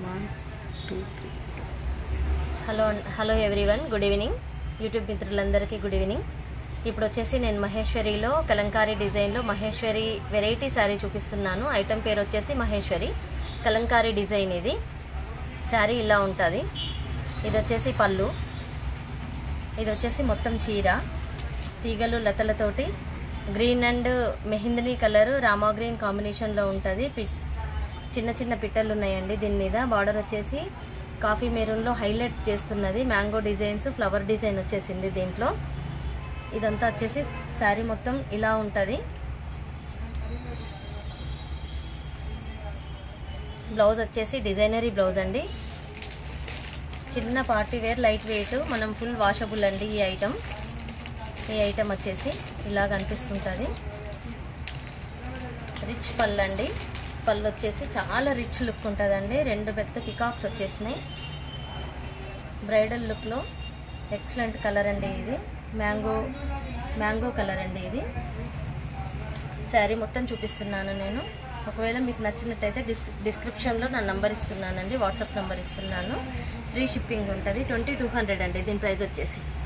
one two three hello hello everyone good evening YouTube మిత్రులందరికీ good evening ఇప్పుడు వచ్చేసి నేను మహేశ్వరిలో కలంకారీ డిజైన్లో మహేశ్వరి వెరైటీ శారీ చూపిస్తున్నాను ఐటమ్ పేరు వచ్చేసి మహేశ్వరి కలంకారీ డిజైన్ ఇది శారీ ఇలా ఉంటుంది ఇది వచ్చేసి పళ్ళు ఇది వచ్చేసి మొత్తం చీర తీగలు లతలతోటి గ్రీన్ అండ్ మెహిందిని కలర్ రామా గ్రీన్ కాంబినేషన్లో ఉంటుంది పి చిన్న చిన్న పిట్టలు ఉన్నాయండి దీని మీద బార్డర్ వచ్చేసి కాఫీ మెరూన్లో హైలైట్ చేస్తున్నది మ్యాంగో డిజైన్స్ ఫ్లవర్ డిజైన్ వచ్చేసింది దీంట్లో ఇదంతా వచ్చేసి శారీ మొత్తం ఇలా ఉంటుంది బ్లౌజ్ వచ్చేసి డిజైనరీ బ్లౌజ్ అండి చిన్న పార్టీ వేర్ లైట్ వెయిట్ మనం ఫుల్ వాషబుల్ అండి ఈ ఐటమ్ ఈ ఐటమ్ వచ్చేసి ఇలా కనిపిస్తుంటుంది రిచ్ పళ్ళు అండి పళ్ళు వచ్చేసి చాలా రిచ్ లుక్ ఉంటుందండి రెండు పెద్ద పికాక్స్ వచ్చేసినాయి బ్రైడల్ లుక్లో ఎక్సలెంట్ కలర్ అండి ఇది మ్యాంగో మ్యాంగో కలర్ అండి ఇది శారీ మొత్తం చూపిస్తున్నాను నేను ఒకవేళ మీకు నచ్చినట్టయితే డిస్ డిస్క్రిప్షన్లో నా నంబర్ ఇస్తున్నానండి వాట్సాప్ నంబర్ ఇస్తున్నాను ఫ్రీ షిప్పింగ్ ఉంటుంది ట్వంటీ టూ హండ్రెడ్ అండి దీని ప్రైస్ వచ్చేసి